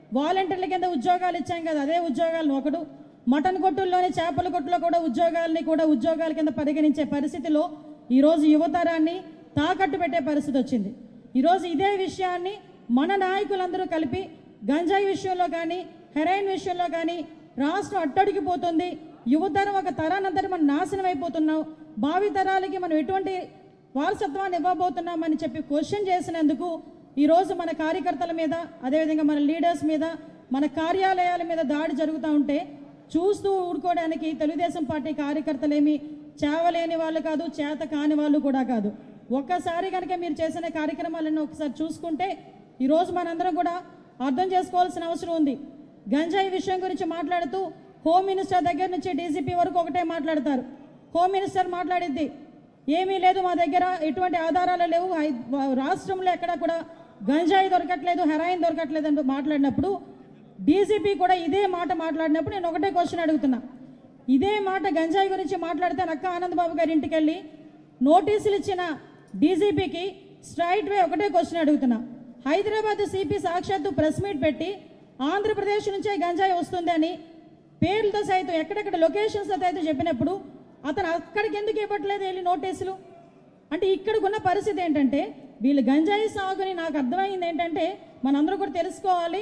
వాలంటీర్ల కింద ఉద్యోగాలు ఇచ్చాం కదా అదే ఉద్యోగాలను ఒకడు మటన్ కొట్టుల్లోని చేపల కొట్టులో కూడా ఉద్యోగాలని కూడా ఉద్యోగాల కింద పరిగణించే పరిస్థితిలో ఈరోజు యువతరాన్ని తాకట్టు పెట్టే పరిస్థితి వచ్చింది ఈరోజు ఇదే విషయాన్ని మన నాయకులందరూ కలిపి గంజాయి విషయంలో కానీ హెరాయిన్ విషయంలో కానీ రాష్ట్రం అట్టడిగిపోతుంది యువతరం ఒక తరానంతటి మనం నాశనం అయిపోతున్నాం భావి తరాలకి మనం ఎటువంటి వారసత్వాన్ని ఇవ్వబోతున్నామని చెప్పి క్వశ్చన్ చేసినందుకు ఈరోజు మన కార్యకర్తల మీద అదేవిధంగా మన లీడర్స్ మీద మన కార్యాలయాల మీద దాడి జరుగుతూ ఉంటే చూస్తూ ఊరుకోవడానికి తెలుగుదేశం పార్టీ కార్యకర్తలేమి చేవలేని వాళ్ళు కాదు చేత కాని వాళ్ళు కూడా కాదు ఒక్కసారి కనుక మీరు చేసిన కార్యక్రమాలను ఒకసారి చూసుకుంటే ఈరోజు మనందరం కూడా అర్థం చేసుకోవాల్సిన అవసరం ఉంది గంజాయి విషయం గురించి మాట్లాడుతూ హోమ్ మినిస్టర్ దగ్గర నుంచి డీజీపీ వరకు ఒకటే మాట్లాడతారు హోమ్ మినిస్టర్ మాట్లాడిద్ది ఏమీ లేదు మా దగ్గర ఎటువంటి ఆధారాలు లేవు హై- వా- రాష్ట్రంలో ఎక్కడ కూడా గంజాయి దొరకట్లేదు హెరాయిన్ దొరకట్లేదు అని మాట్లాడినప్పుడు డీజీపీ కూడా ఇదే మాట మాట్లాడినప్పుడు నేను ఒకటే క్వశ్చన్ అడుగుతున్నా ఇదే మాట గంజాయి గురించి మాట్లాడితే నక్క ఆనందబాబు గారి ఇంటికి వెళ్ళి నోటీసులు ఇచ్చిన డీజీపీకి స్ట్రైట్ వే ఒకటే క్వశ్చన్ అడుగుతున్నా హైదరాబాద్ సిపి సాక్షాత్తు ప్రెస్ మీట్ పెట్టి ఆంధ్రప్రదేశ్ నుంచే గంజాయి వస్తుంది అని పేర్లతో సైతం ఎక్కడెక్కడ లొకేషన్స్ అయితే చెప్పినప్పుడు అతను అక్కడికి ఎందుకు ఇవ్వట్లేదు వెళ్ళి నోటీసులు అంటే ఇక్కడికున్న పరిస్థితి ఏంటంటే వీళ్ళు గంజాయి సాగుని నాకు అర్థమైంది ఏంటంటే మనందరూ కూడా తెలుసుకోవాలి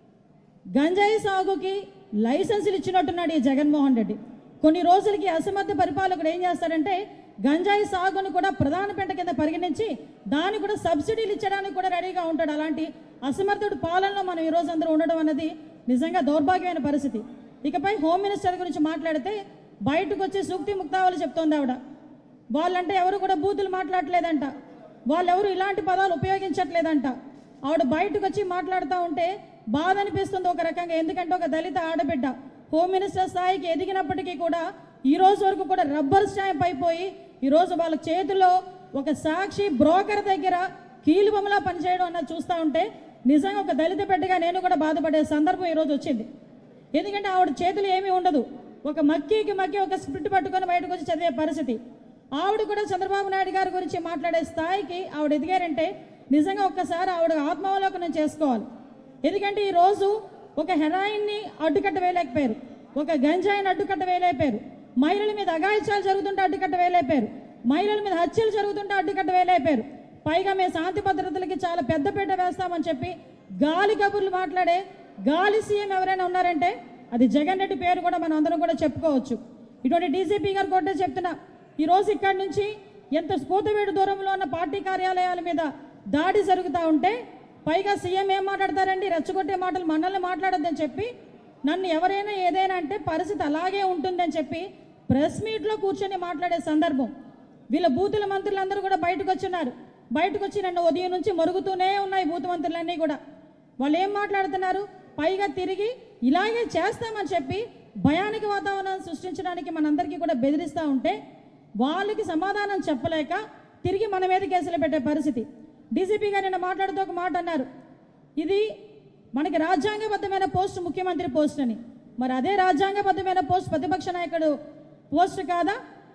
గంజాయి సాగుకి లైసెన్సులు ఇచ్చినట్టున్నాడు ఈ జగన్మోహన్ రెడ్డి కొన్ని రోజులకి అసమర్థ పరిపాలకుడు ఏం చేస్తాడంటే గంజాయి సాగును కూడా ప్రధాన పెంట కింద పరిగణించి దాన్ని కూడా సబ్సిడీలు ఇచ్చడానికి కూడా రెడీగా ఉంటాడు అలాంటి అసమర్థుడు పాలనలో మనం ఈ రోజు అందరూ ఉండడం అన్నది నిజంగా దౌర్భాగ్యమైన పరిస్థితి ఇకపై హోమ్ మినిస్టర్ గురించి మాట్లాడితే బయటకు వచ్చి సూక్తి ముక్తావలు చెప్తోంది ఆవిడ వాళ్ళంటే ఎవరు కూడా బూతులు మాట్లాడలేదంట వాళ్ళెవరు ఇలాంటి పదాలు ఉపయోగించట్లేదంట ఆవిడ బయటకు వచ్చి మాట్లాడుతూ ఉంటే బాధ అనిపిస్తుంది ఒక రకంగా ఎందుకంటే ఒక దళిత ఆడబిడ్డ హోమ్ మినిస్టర్ స్థాయికి ఎదిగినప్పటికీ కూడా ఈ రోజు వరకు కూడా రబ్బర్ స్టాంప్ అయిపోయి ఈ రోజు వాళ్ళ చేతిలో ఒక సాక్షి బ్రోకర్ దగ్గర కీలుబొమ్మలా పనిచేయడం అన్నది చూస్తూ ఉంటే నిజంగా ఒక దళిత బిడ్డగా నేను కూడా బాధపడే సందర్భం ఈరోజు వచ్చింది ఎందుకంటే ఆవిడ చేతులు ఏమీ ఉండదు ఒక మక్కీకి మక్కి ఒక స్ప్రిట్ పట్టుకొని బయటకు వచ్చి చదివే పరిస్థితి ఆవిడ కూడా చంద్రబాబు నాయుడు గారి గురించి మాట్లాడే స్థాయికి ఆవిడ ఎదిగారంటే నిజంగా ఒక్కసారి ఆవిడ ఆత్మావలోకనం చేసుకోవాలి ఎందుకంటే ఈ రోజు ఒక హెరాయిన్ని అడ్డుకట్ట వేయలేకపోయారు ఒక గంజాయిని అడ్డుకట్ట వేయలేకపోయారు మహిళల మీద అగాయిత్యాలు జరుగుతుంటే అడ్డుకట్ట వేయలేకపోయారు మహిళల మీద హత్యలు జరుగుతుంటే అడ్డుకట్ట వేయలేకపోయారు పైగా మేము శాంతి భద్రతలకి చాలా పెద్దపీట వేస్తామని చెప్పి గాలి కబుర్లు మాట్లాడే గాలి సీఎం ఎవరైనా ఉన్నారంటే అది జగన్ రెడ్డి పేరు కూడా మనం అందరం కూడా చెప్పుకోవచ్చు ఇటువంటి డీజీపీ గారు కూడా చెప్తున్నా ఈ రోజు ఇక్కడి నుంచి ఎంత స్కూతవేడు దూరంలో ఉన్న పార్టీ కార్యాలయాల మీద దాడి జరుగుతూ ఉంటే పైగా సీఎం ఏం మాట్లాడతారండి రెచ్చగొట్టే మాటలు మనల్ని మాట్లాడొద్దని చెప్పి నన్ను ఎవరైనా ఏదైనా అంటే పరిస్థితి అలాగే ఉంటుందని చెప్పి ప్రెస్ మీట్లో కూర్చొని మాట్లాడే సందర్భం వీళ్ళ బూతుల మంత్రులందరూ కూడా బయటకు వచ్చిన్నారు బయటకు వచ్చి నన్ను ఉదయం నుంచి మరుగుతూనే ఉన్నాయి బూత్ మంత్రులన్నీ కూడా వాళ్ళు ఏం మాట్లాడుతున్నారు పైగా తిరిగి ఇలాగే చేస్తామని చెప్పి భయానికి వాతావరణాన్ని సృష్టించడానికి మనందరికీ కూడా బెదిరిస్తూ ఉంటే వాళ్ళకి సమాధానం చెప్పలేక తిరిగి మన మీద కేసులు పెట్టే పరిస్థితి డీజీపీ గారు నిన్న మాట్లాడుతూ ఒక మాట అన్నారు ఇది మనకి రాజ్యాంగబద్ధమైన పోస్ట్ ముఖ్యమంత్రి పోస్ట్ అని మరి అదే రాజ్యాంగబద్ధమైన పోస్ట్ ప్రతిపక్ష నాయకుడు పోస్ట్ కాదా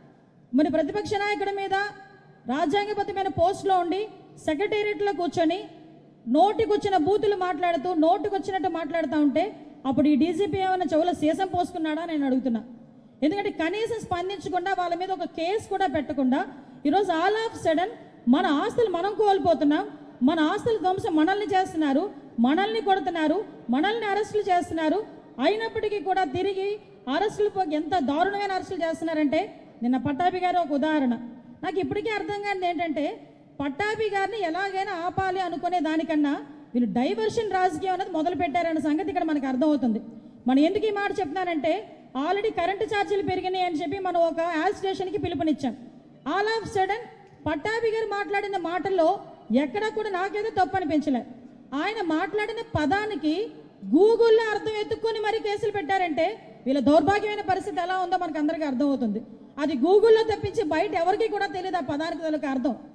మరి ప్రతిపక్ష నాయకుడి మీద రాజ్యాంగబద్ధమైన పోస్ట్లో ఉండి సెక్రటేరియట్లో కూర్చొని నోటికొచ్చిన బూతులు మాట్లాడుతూ నోటికొచ్చినట్టు మాట్లాడుతూ ఉంటే అప్పుడు ఈ డీజీపీ ఏమైనా చెవులో సీసం పోసుకున్నాడా నేను అడుగుతున్నా ఎందుకంటే కనీసం స్పందించకుండా వాళ్ళ మీద ఒక కేసు కూడా పెట్టకుండా ఈరోజు ఆల్ ఆఫ్ సడన్ మన ఆస్తులు మనం కోల్పోతున్నాం మన ఆస్తుల ధ్వంసం మనల్ని చేస్తున్నారు మనల్ని కొడుతున్నారు మనల్ని అరెస్టులు చేస్తున్నారు అయినప్పటికీ కూడా తిరిగి అరెస్టులు పో- ఎంత దారుణమైన అరెస్టులు చేస్తున్నారంటే నిన్న పట్టాభి గారు ఒక ఉదాహరణ నాకు ఇప్పటికీ అర్థం కానిది ఏంటంటే పట్టాభి గారిని ఎలాగైనా ఆపాలి అనుకునే దానికన్నా వీళ్ళు డైవర్షన్ రాజకీయం అనేది మొదలు పెట్టారన్న సంగతి ఇక్కడ మనకు అర్థమవుతుంది మనం ఎందుకు ఈ మాట చెప్తున్నానంటే ఆల్రెడీ కరెంటు ఛార్జీలు పెరిగినాయి అని చెప్పి మనం ఒక యాడ్ స్టేషన్కి పిలుపునిచ్చాం all of sudden Pattabhi garu మాట్లాడిన మాటల్లో ఎక్కడా కూడా నాకేదో తప్పు అనిపించలే ఆయన మాట్లాడిన పదానికి గూగుల్లో అర్థం ఎత్తుక్కొని మరి కేసులు పెట్టారంటే వీళ్ళ దౌర్భాగ్యమైన పరిస్థితి ఎలా ఉందో మనకు అందరికీ అర్థమవుతుంది అది గూగుల్లో తప్పించి బయట ఎవరికి కూడా తెలియదు ఆ పదానికి తలకు అర్థం